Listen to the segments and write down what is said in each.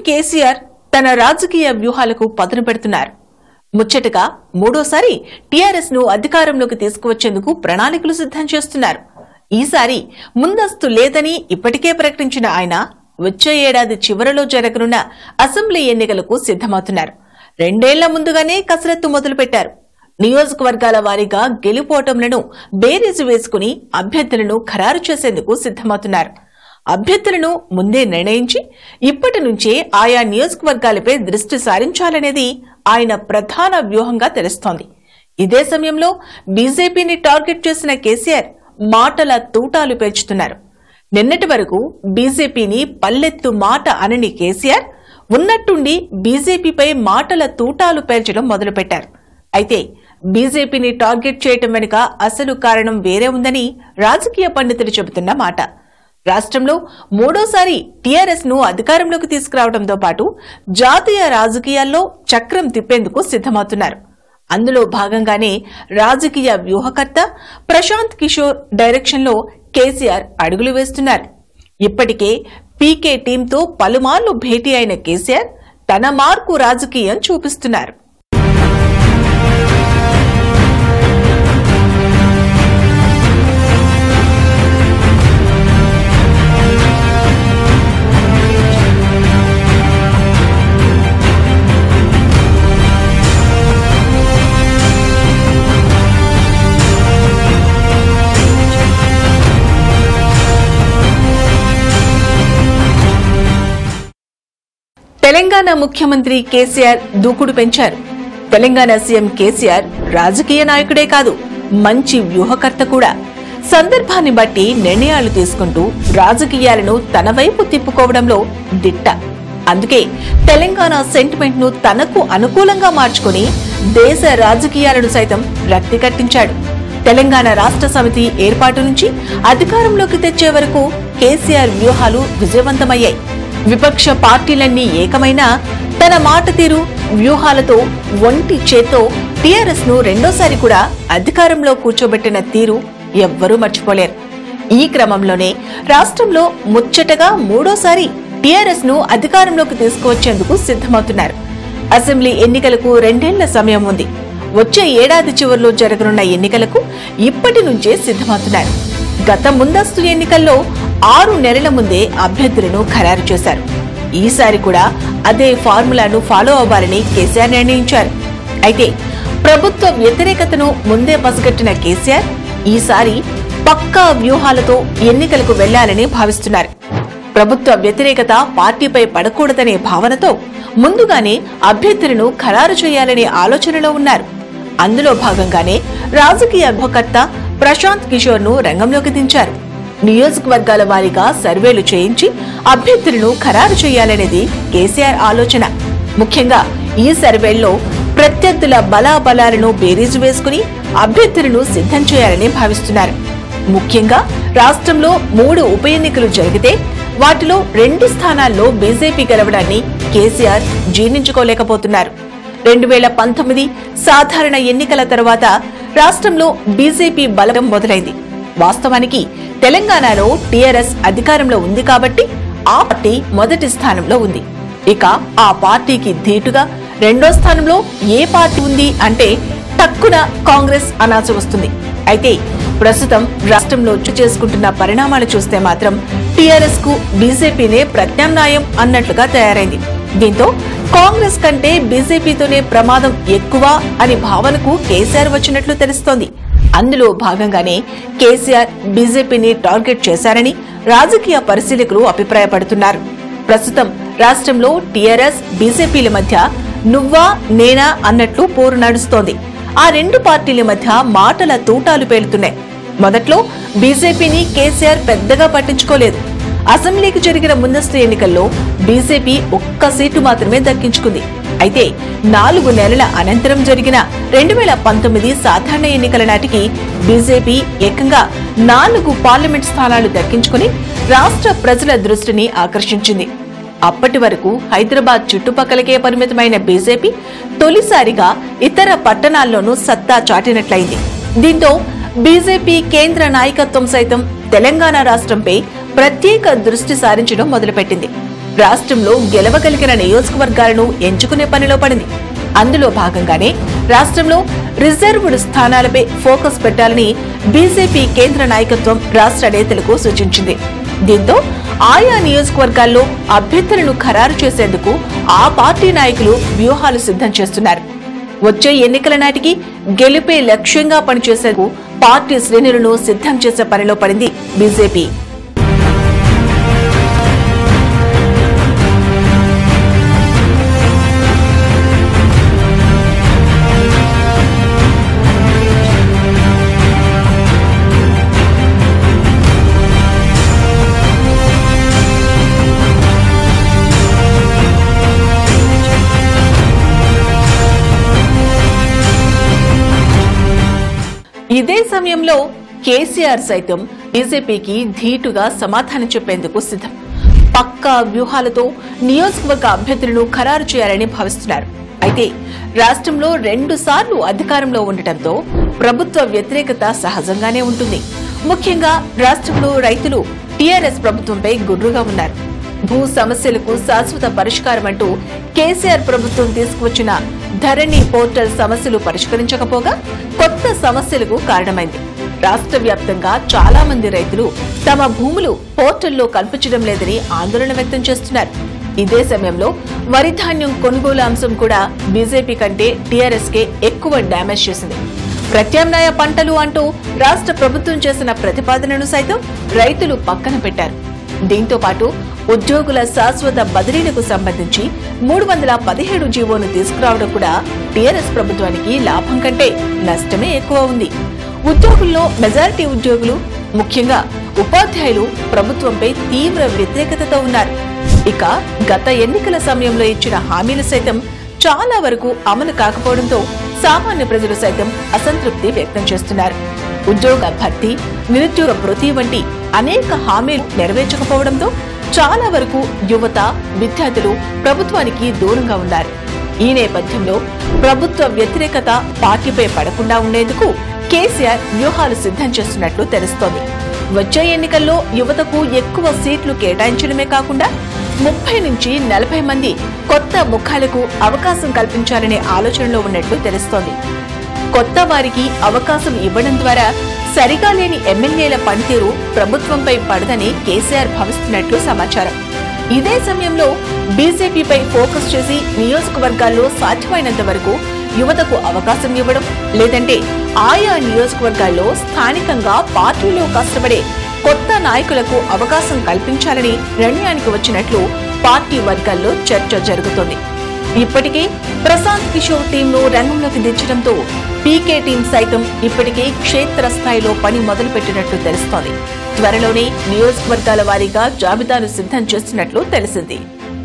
కేసీఆర్ తన రాజకీయ వ్యూహాలకు పదును పెడుతున్నారు ముచ్చటగా మూడోసారి టీఆర్ఎస్ ను అధికారంలోకి తీసుకువచ్చేందుకు ప్రణాళికలు సిద్ధం చేస్తున్నారు ఈసారి ముందస్తు లేదని ఇప్పటికే ప్రకటించిన ఆయన వచ్చే ఏడాది చివరలో జరగనున్న అసెంబ్లీ ఎన్నికలకు సిద్దమవుతున్నారు రెండేళ్ల ముందుగానే కసరత్తు మొదలుపెట్టారు నియోజకవర్గాల వారీగా గెలుపోటంలను బేరీజు వేసుకుని అభ్యర్థులను ఖరారు చేసేందుకు సిద్దమవుతున్నారు అభ్యర్థులను ముందే నిర్ణయించి ఇప్పటి నుంచే ఆయా నియోజకవర్గాలపై దృష్టి సారించాలనేది ఆయన ప్రధాన వ్యూహంగా తెలుస్తోంది ఇదే సమయంలో బీజేపీని టార్గెట్ చేసిన కేసీఆర్ మాటల తూటాలు పేర్చుతున్నారు నిన్నటి వరకు బీజేపీని పల్లెత్తు మాట అనని కేసీఆర్ ఉన్నట్టుండి బీజేపీపై మాటల తూటాలు పేర్చడం మొదలుపెట్టారు అయితే బీజేపీని టార్గెట్ చేయటం వెనుక అసలు కారణం వేరే ఉందని రాజకీయ పండితులు చెబుతున్న మాట రాష్ట్రంలో మూడోసారి టీఆర్ఎస్ ను అధికారంలోకి తీసుకురావడంతో పాటు జాతీయ రాజకీయాల్లో చక్రం తిప్పేందుకు సిద్దమవుతున్నారు అందులో భాగంగానే రాజకీయ వ్యూహకర్త ప్రశాంత్ కిషోర్ డైరెక్షన్ లో కేసీఆర్ అడుగులు వేస్తున్నారు ఇప్పటికే పీకే టీంతో పలుమార్లు భేటీ అయిన కేసీఆర్ తన మార్కు రాజకీయం చూపిస్తున్నారు తెలంగాణ ముఖ్యమంత్రి కేసీఆర్ దూకుడు పెంచారు తెలంగాణ సీఎం కేసీఆర్ రాజకీయ నాయకుడే కాదు మంచి వ్యూహకర్త కూడా సందర్భాన్ని బట్టి నిర్ణయాలు తీసుకుంటూ రాజకీయాలను తన వైపు తిప్పుకోవడంలో దిట్ట అందుకే తెలంగాణ సెంటిమెంట్ ను తనకు అనుకూలంగా మార్చుకుని దేశ రాజకీయాలను సైతం రక్తి కట్టించాడు తెలంగాణ రాష్ట్ర సమితి ఏర్పాటు నుంచి అధికారంలోకి తెచ్చే వరకు కేసీఆర్ వ్యూహాలు విజయవంతమయ్యాయి విపక్ష పార్టీలన్నీ ఏకమైనా తన మాట తీరు వ్యూహాలతో ఒంటి చేత్తో టీఆర్ఎస్ ను రెండోసారి కూడా అధికారంలో కూర్చోబెట్టిన తీరు ఎవ్వరూ మర్చిపోలేరు ఈ క్రమంలోనే రాష్ట్రంలో ముచ్చటగా మూడోసారి టీఆర్ఎస్ ను అధికారంలోకి తీసుకువచ్చేందుకు సిద్దమవుతున్నారు అసెంబ్లీ ఎన్నికలకు రెండేళ్ల సమయం ఉంది వచ్చే ఏడాది చివరిలో జరగనున్న ఎన్నికలకు ఇప్పటి నుంచే సిద్దమవుతున్నారు గత ముందస్తు ఎన్నికల్లో ఆరు నెలల ముందే అభ్యర్థులను ఖరారు చేశారు ఈసారి కూడా అదే ఫార్ములాను ఫాలో అవ్వాలని కేసీఆర్ నిర్ణయించారు అయితే ప్రభుత్వ వ్యతిరేకతను ముందే పసిగట్టిన కేసీఆర్ ఈసారి పక్కా వ్యూహాలతో ఎన్నికలకు వెళ్లాలని భావిస్తున్నారు ప్రభుత్వ వ్యతిరేకత పార్టీపై పడకూడదనే భావనతో ముందుగానే అభ్యర్థులను ఖరారు చేయాలనే ఆలోచనలో ఉన్నారు అందులో భాగంగానే రాజకీయ అడ్వకర్త ప్రశాంత్ కిషోర్ ను రంగంలోకి దించారు నియోజకవర్గాల వారీగా సర్వేలు చేయించి అభ్యర్థులను ఖరారు చేయాలనేది కేసీఆర్ ఆలోచన ముఖ్యంగా ఈ సర్వేల్లో ప్రత్యర్థుల బలాబలాలను బేరీజు వేసుకుని అభ్యర్థులను సిద్ధం చేయాలని భావిస్తున్నారు ముఖ్యంగా రాష్ట్రంలో మూడు ఉప ఎన్నికలు జరిగితే వాటిలో రెండు స్థానాల్లో బీజేపీ గెలవడాన్ని కేసీఆర్ జీర్ణించుకోలేకపోతున్నారు రెండు వేల పంతొమ్మిది సాధారణ ఎన్నికల తర్వాత రాష్ట్రంలో బీజేపీ బలం మొదలైంది వాస్తవానికి తెలంగాణలో టీఆర్ఎస్ అధికారంలో ఉంది కాబట్టి ఆ పార్టీ మొదటి స్థానంలో ఉంది ఇక ఆ పార్టీకి ధీటుగా రెండో స్థానంలో ఏ పార్టీ ఉంది అంటే టక్కున కాంగ్రెస్ అనాల్సి వస్తుంది అయితే ప్రస్తుతం రాష్ట్రంలో చోటు చేసుకుంటున్న పరిణామాలు చూస్తే మాత్రం టీఆర్ఎస్ కు బీజేపీనే ప్రత్యామ్నాయం అన్నట్లుగా తయారైంది దీంతో కాంగ్రెస్ కంటే బీజేపీతోనే ప్రమాదం ఎక్కువ అని భావనకు కేసీఆర్ వచ్చినట్లు తెలుస్తోంది అందులో భాగంగానే కేసీఆర్ బీజేపీని టార్గెట్ చేశారని రాజకీయ పరిశీలకులు అభిప్రాయపడుతున్నారు ప్రస్తుతం రాష్ట్రంలో టీఆర్ఎస్ బీజేపీల మధ్య నువ్వా నేనా అన్నట్లు పోరు నడుస్తోంది ఆ రెండు పార్టీల మధ్య మాటల తూటాలు పేలుతున్నాయి మొదట్లో బీజేపీని కేసీఆర్ పెద్దగా పట్టించుకోలేదు అసెంబ్లీకి జరిగిన ముందస్తు ఎన్నికల్లో బీజేపీ ఒక్క సీటు మాత్రమే దక్కించుకుంది అయితే నాలుగు నెలల అనంతరం జరిగిన రెండు వేల పంతొమ్మిది సాధారణ ఎన్నికల నాటికి బీజేపీ ఏకంగా నాలుగు పార్లమెంట్ స్థానాలు దక్కించుకుని రాష్ట్ర ప్రజల దృష్టిని ఆకర్షించింది అప్పటి వరకు హైదరాబాద్ చుట్టుపక్కలకే పరిమితమైన బీజేపీ తొలిసారిగా ఇతర పట్టణాల్లోనూ సత్తా చాటినట్లయింది దీంతో బీజేపీ కేంద్ర నాయకత్వం సైతం తెలంగాణ రాష్ట్రంపై ప్రత్యేక దృష్టి సారించడం మొదలుపెట్టింది రాష్ట్రంలో గెలవగలిగిన నియోజకవర్గాలను ఎంచుకునే పనిలో పడింది అందులో భాగంగానే రాష్ట్రంలో రిజర్వ్డ్ స్థానాలపై ఫోకస్ పెట్టాలని బీజేపీ కేంద్ర నాయకత్వం రాష్ట్ర నేతలకు సూచించింది దీంతో ఆయా నియోజకవర్గాల్లో అభ్యర్థులను ఖరారు చేసేందుకు ఆ పార్టీ నాయకులు వ్యూహాలు సిద్ధం చేస్తున్నారు వచ్చే ఎన్నికల నాటికి గెలిపే లక్ష్యంగా పనిచేసేందుకు పార్టీ శ్రేణులను సిద్ధం చేసే పనిలో పడింది బీజేపీ ఇదే సమయంలో కేసీఆర్ సైతం బీజేపీకి ధీటుగా సమాధానం చెప్పేందుకు సిద్ధం పక్కా వ్యూహాలతో నియోజకవర్గ అభ్యర్థులను ఖరారు చేయాలని భావిస్తున్నారు అయితే రాష్ట్రంలో రెండు సార్లు అధికారంలో ఉండటంతో ప్రభుత్వ వ్యతిరేకత సహజంగానే ఉంటుంది ముఖ్యంగా రాష్ట్రంలో రైతులు టీఆర్ఎస్ ప్రభుత్వంపై గుర్రుగా ఉన్నారు భూ సమస్యలకు శాశ్వత పరిష్కారం అంటూ కేసీఆర్ ప్రభుత్వం తీసుకువచ్చిన ధరణి పోర్టల్ సమస్యలు పరిష్కరించకపోగా కొత్త సమస్యలకు కారణమైంది రాష్ట్ర వ్యాప్తంగా చాలా మంది రైతులు తమ భూములు పోర్టల్లో కల్పించడం లేదని ఆందోళన వ్యక్తం చేస్తున్నారు ఇదే సమయంలో వరి ధాన్యం కొనుగోలు అంశం కూడా బీజేపీ కంటే టీఆర్ఎస్ కే ఎక్కువ డ్యామేజ్ చేసింది ప్రత్యామ్నాయ పంటలు అంటూ రాష్ట్ర ప్రభుత్వం చేసిన ప్రతిపాదనను సైతం రైతులు పక్కన పెట్టారు దీంతో పాటు ఉద్యోగుల శాశ్వత బదిలీలకు సంబంధించి మూడు వందల పదిహేడు జీవోను తీసుకురావడం కూడా టీఆర్ఎస్ ప్రభుత్వానికి లాభం కంటే నష్టమే ఎక్కువ ఉంది ఉద్యోగుల్లో మెజారిటీ ఉద్యోగులు ముఖ్యంగా ఉపాధ్యాయులు ప్రభుత్వంపై తీవ్ర వ్యతిరేకతతో ఉన్నారు ఇక గత ఎన్నికల సమయంలో ఇచ్చిన హామీలు సైతం చాలా వరకు అమలు కాకపోవడంతో సామాన్య ప్రజలు సైతం అసంతృప్తి వ్యక్తం చేస్తున్నారు ఉద్యోగ భర్తీ నిరుద్యోగ భృతి వంటి అనేక హామీలు నెరవేర్చకపోవడంతో చాలా వరకు యువత విద్యార్థులు ప్రభుత్వానికి దూరంగా ఉన్నారు ఈ నేపథ్యంలో ప్రభుత్వ వ్యతిరేకత పార్టీపై పడకుండా ఉండేందుకు కేసీఆర్ వ్యూహాలు సిద్ధం చేస్తున్నట్లు తెలుస్తోంది వచ్చే ఎన్నికల్లో యువతకు ఎక్కువ సీట్లు కేటాయించడమే కాకుండా ముప్పై నుంచి నలభై మంది కొత్త ముఖాలకు అవకాశం కల్పించాలనే ఆలోచనలో ఉన్నట్లు తెలుస్తోంది కొత్త వారికి అవకాశం ఇవ్వడం ద్వారా సరిగా లేని ఎమ్మెల్యేల పనితీరు ప్రభుత్వంపై పడదని కేసీఆర్ భావిస్తున్నట్లు సమాచారం ఇదే సమయంలో బీజేపీపై ఫోకస్ చేసి నియోజకవర్గాల్లో సాధ్యమైనంత వరకు యువతకు అవకాశం ఇవ్వడం లేదంటే ఆయా నియోజకవర్గాల్లో స్థానికంగా పార్టీలో కష్టపడే కొత్త నాయకులకు అవకాశం కల్పించాలని నిర్ణయానికి వచ్చినట్లు పార్టీ వర్గాల్లో చర్చ జరుగుతోంది ఇప్పటికే ప్రశాంత్ కిషోర్ టీంను రంగంలోకి దించడంతో పీకే టీం సైతం ఇప్పటికే క్షేత్రస్థాయిలో పని మొదలుపెట్టినట్లు తెలుస్తోంది త్వరలోనే నియోజకవర్గాల వారీగా జాబితాను సిద్ధం చేస్తున్నట్లు తెలిసింది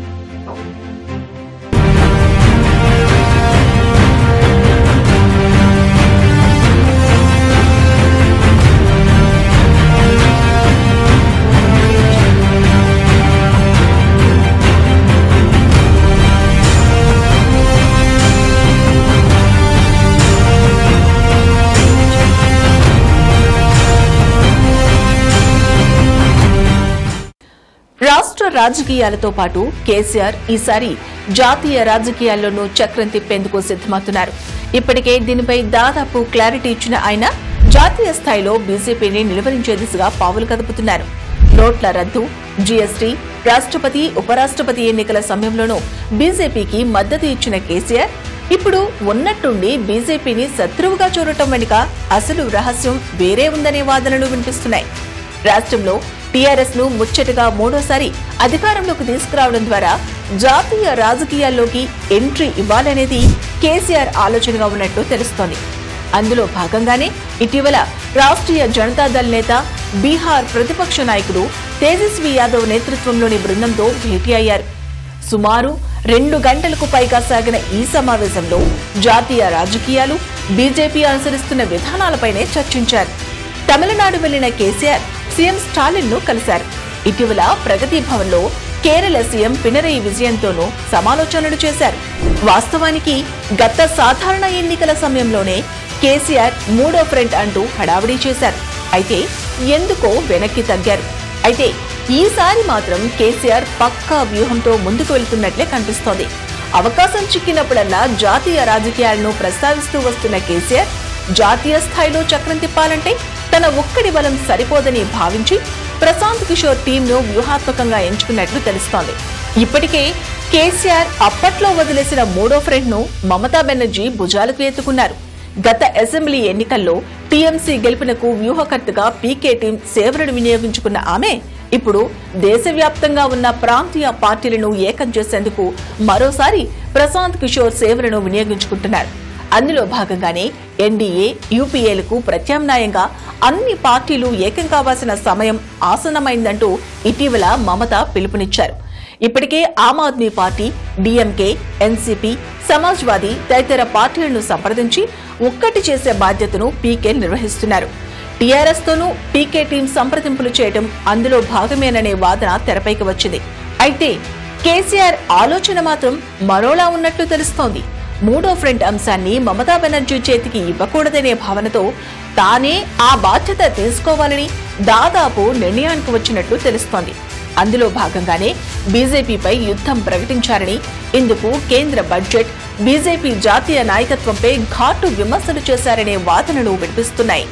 రాష్ట్ర రాజకీయాలతో పాటు కేసీఆర్ ఈసారి జాతీయ రాజకీయాల్లోనూ చక్రం తిప్పేందుకు సిద్దమవుతున్నారు ఇప్పటికే దీనిపై దాదాపు క్లారిటీ ఇచ్చిన ఆయన జాతీయ స్థాయిలో బీజేపీని నిలువరించే దిశగా పావులు కదుపుతున్నారు నోట్ల రద్దు జీఎస్టీ రాష్ట్రపతి ఉపరాష్ట్రపతి ఎన్నికల సమయంలోనూ బీజేపీకి మద్దతు ఇచ్చిన కేసీఆర్ ఇప్పుడు ఉన్నట్టుండి బీజేపీని శత్రువుగా చూడటం వెనుక అసలు రహస్యం వేరే ఉందనే వాదనలు వినిపిస్తున్నాయి రాష్ట్రంలో టీఆర్ఎస్ ను ముచ్చటగా మూడోసారి అధికారంలోకి తీసుకురావడం ద్వారా జాతీయ రాజకీయాల్లోకి ఎంట్రీ ఇవ్వాలనేది కేసీఆర్ ఆలోచనగా ఉన్నట్లు తెలుస్తోంది అందులో భాగంగానే ఇటీవల రాష్ట్రీయ జనతాదళ్ నేత బీహార్ ప్రతిపక్ష నాయకుడు తేజస్వి యాదవ్ నేతృత్వంలోని బృందంతో భేటీ అయ్యారు సుమారు రెండు గంటలకు పైగా సాగిన ఈ సమావేశంలో జాతీయ రాజకీయాలు బీజేపీ అనుసరిస్తున్న విధానాలపైనే చర్చించారు తమిళనాడు వెళ్లిన కేసీఆర్ సీఎం స్టాలిన్ ను కలిశారు ఇటీవల ప్రగతి భవన్ లో కేరళ సీఎం పినరయి విజయంతోనూ సమాలోచనలు చేశారు వాస్తవానికి గత సాధారణ ఎన్నికల సమయంలోనే కేసీఆర్ మూడో ఫ్రంట్ అంటూ హడావిడి చేశారు అయితే ఎందుకో వెనక్కి తగ్గారు అయితే ఈసారి మాత్రం కేసీఆర్ పక్కా వ్యూహంతో ముందుకు వెళ్తున్నట్లే కనిపిస్తోంది అవకాశం చిక్కినప్పుడల్లా జాతీయ రాజకీయాలను ప్రస్తావిస్తూ వస్తున్న కేసీఆర్ జాతీయ స్థాయిలో చక్రం తిప్పాలంటే తన ఒక్కడి బలం సరిపోదని భావించి ప్రశాంత్ కిషోర్ టీంను వ్యూహాత్మకంగా ఎంచుకున్నట్లు తెలుస్తోంది ఇప్పటికే కేసీఆర్ అప్పట్లో వదిలేసిన మూడో ఫ్రెండ్ ను మమతా బెనర్జీ భుజాలకు ఎత్తుకున్నారు గత అసెంబ్లీ ఎన్నికల్లో టీఎంసీ గెలుపునకు వ్యూహకర్తగా పీకే టీం సేవలను వినియోగించుకున్న ఆమె ఇప్పుడు దేశవ్యాప్తంగా ఉన్న ప్రాంతీయ పార్టీలను ఏకం చేసేందుకు మరోసారి ప్రశాంత్ కిషోర్ సేవలను వినియోగించుకుంటున్నారు అందులో భాగంగానే ఎన్డీఏ యూపీఏలకు ప్రత్యామ్నాయంగా అన్ని పార్టీలు ఏకం కావాల్సిన సమయం ఆసన్నమైందంటూ ఇటీవల మమత పిలుపునిచ్చారు ఇప్పటికే Aam Aadmi party DMK NCP Samajwadi తదితర పార్టీలను సంప్రదించి ఒక్కటి చేసే బాధ్యతను పీకే నిర్వహిస్తున్నారు టీఆర్ఎస్ తోనూ పీకే టీం సంప్రదింపులు చేయడం అందులో భాగమేననే వాదన తెరపైకి వచ్చింది అయితే కేసీఆర్ ఆలోచన మాత్రం మరోలా ఉన్నట్లు తెలుస్తోంది మూడో ఫ్రంట్ అంశాన్ని మమతా బెనర్జీ చేతికి ఇవ్వకూడదనే భావనతో తానే ఆ బాధ్యత తీసుకోవాలని దాదాపు నిర్ణయానికి వచ్చినట్లు తెలుస్తోంది అందులో భాగంగానే బీజేపీపై యుద్ధం ప్రకటించారని ఇందుకు కేంద్ర బడ్జెట్ బీజేపీ జాతీయ నాయకత్వంపై ఘాటు విమర్శలు చేశారనే వాదనలు వినిపిస్తున్నాయి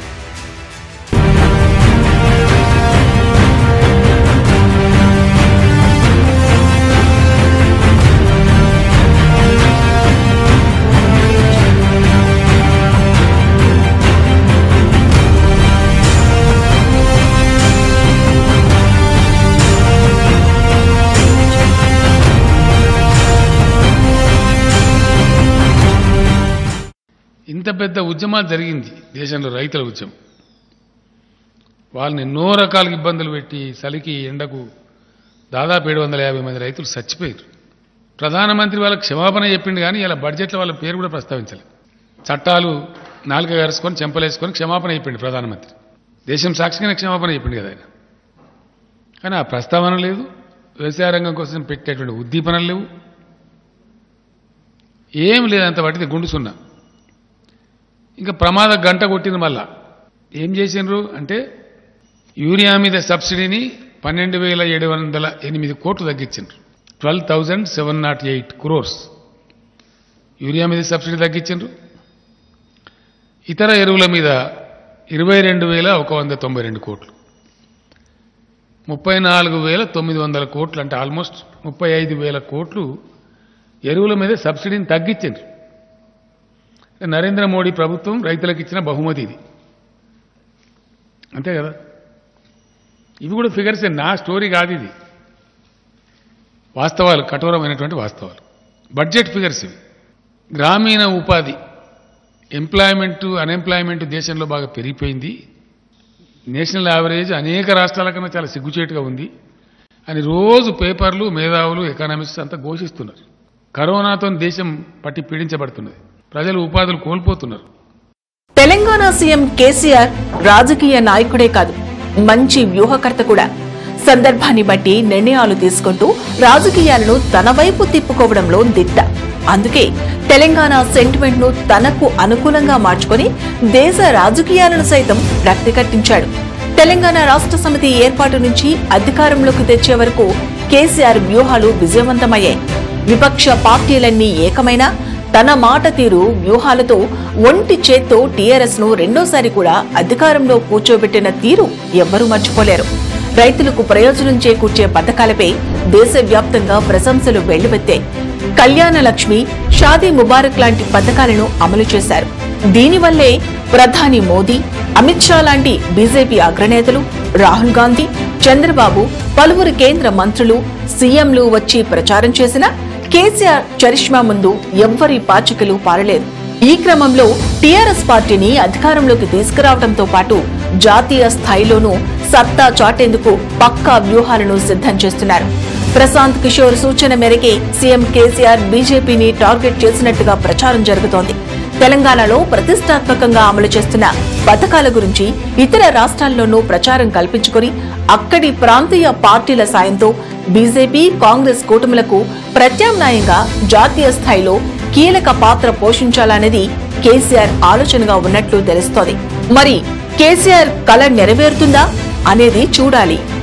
ఇంత పెద్ద ఉద్యమాలు జరిగింది దేశంలో రైతుల ఉద్యమం వాళ్ళని ఎన్నో రకాల ఇబ్బందులు పెట్టి చలికి ఎండకు దాదాపు ఏడు వందల యాభై మంది రైతులు చచ్చిపోయారు ప్రధానమంత్రి వాళ్ళకి క్షమాపణ చెప్పిండు కానీ ఇలా బడ్జెట్లో వాళ్ళ పేరు కూడా ప్రస్తావించలేదు చట్టాలు నాలుక గరుచుకొని చెంపలేసుకొని క్షమాపణ చెప్పిండు ప్రధానమంత్రి దేశం సాక్షిగానే క్షమాపణ చెప్పిండు కదా ఆయన కానీ ఆ ప్రస్తావన లేదు వ్యవసాయ రంగం కోసం పెట్టేటువంటి ఉద్దీపనలు లేవు ఏం లేదంత వాటిది గుండు సున్నా ఇంకా ప్రమాద గంట కొట్టింది మళ్ళా ఏం చేసిండ్రు అంటే యూరియా మీద సబ్సిడీని పన్నెండు వేల ఏడు వందల ఎనిమిది కోట్లు తగ్గించిండ్రు twelve thousand seven nought eight crores urea మీద సబ్సిడీ తగ్గించిండ్రు ఇతర ఎరువుల మీద ఇరవై రెండు వేల ఒక వంద తొంభై రెండు కోట్లు ముప్పై నాలుగు వేల తొమ్మిది వందల కోట్లు అంటే ఆల్మోస్ట్ ముప్పై ఐదు వేల కోట్లు ఎరువుల మీద సబ్సిడీని తగ్గించిండ్రు నరేంద్ర మోడీ ప్రభుత్వం రైతులకు ఇచ్చిన బహుమతి ఇది అంతే కదా ఇవి కూడా ఫిగర్స్ నా స్టోరీ కాదు ఇది వాస్తవాలు కఠోరమైనటువంటి వాస్తవాలు బడ్జెట్ ఫిగర్స్ ఇవి గ్రామీణ ఉపాధి ఎంప్లాయ్మెంట్ అన్ఎంప్లాయ్మెంట్ దేశంలో బాగా పెరిగిపోయింది నేషనల్ యావరేజ్ అనేక రాష్ట్రాల కన్నా చాలా సిగ్గుచేటుగా ఉంది అని రోజు పేపర్లు మేధావులు ఎకానమిస్ట్స్ అంతా ఘోషిస్తున్నారు కరోనాతో దేశం పట్టి పీడించబడుతున్నది ప్రజలు ఉపాధులు కోల్పోతున్నారు తెలంగాణ సీఎం కేసీఆర్ రాజకీయ నాయకుడే కాదు మంచి వ్యూహకర్త కూడా సందర్భాన్ని బట్టి నిర్ణయాలు తీసుకుంటూ రాజకీయాలను తన వైపు తిప్పుకోవడంలో దిట్ట అందుకే తెలంగాణ సెంటిమెంట్ ను తనకు అనుకూలంగా మార్చుకొని దేశ రాజకీయాలను సైతం రక్తి కట్టించాడు తెలంగాణ రాష్ట్ర సమితి ఏర్పాటు నుంచి అధికారంలోకి తెచ్చే వరకు కేసీఆర్ వ్యూహాలు విజయవంతమయ్యాయి విపక్ష పార్టీలన్నీ ఏకమైనా తన మాట తీరు వ్యూహాలతో ఒంటి చేత్తో టీఆర్ఎస్ ను రెండోసారి కూడా అధికారంలో కూర్చోబెట్టిన తీరు ఎవ్వరూ మర్చిపోలేరు రైతులకు ప్రయోజనం చేకూర్చే పథకాలపై దేశవ్యాప్తంగా ప్రశంసలు వెల్లువెత్తాయి కళ్యాణ లక్ష్మి షాదీ ముబారక్ లాంటి పథకాలను అమలు చేశారు దీనివల్లే ప్రధాని మోదీ అమిత్ షా లాంటి బీజేపీ అగ్రనేతలు రాహుల్ గాంధీ చంద్రబాబు పలువురు కేంద్ర మంత్రులు సీఎంలు వచ్చి ప్రచారం చేసినా కేసీఆర్ చరిష్మా ముందు ఎవ్వరి పాచికలు పారలేదు ఈ క్రమంలో టీఆర్ఎస్ పార్టీని అధికారంలోకి తీసుకురావడంతో పాటు జాతీయ స్థాయిలోనూ సత్తా చాటేందుకు పక్కా వ్యూహాలను సిద్ధం చేస్తున్నారు ప్రశాంత్ కిషోర్ సూచన మేరకే సీఎం కేసీఆర్ బీజేపీని టార్గెట్ చేసినట్టుగా ప్రచారం జరుగుతోంది తెలంగాణలో ప్రతిష్టాత్మకంగా అమలు చేస్తున్న పథకాల గురించి ఇతర రాష్ట్రాల్లోనూ ప్రచారం కల్పించుకొని అక్కడి ప్రాంతీయ పార్టీల సాయంతో బీజేపీ కాంగ్రెస్ కూటములకు ప్రత్యామ్నాయంగా జాతీయ స్థాయిలో కీలక పాత్ర పోషించాలనేది కేసీఆర్ ఆలోచనగా ఉన్నట్లు తెలుస్తోంది మరి కేసీఆర్ కల నెరవేరుతుందా అనేది చూడాలి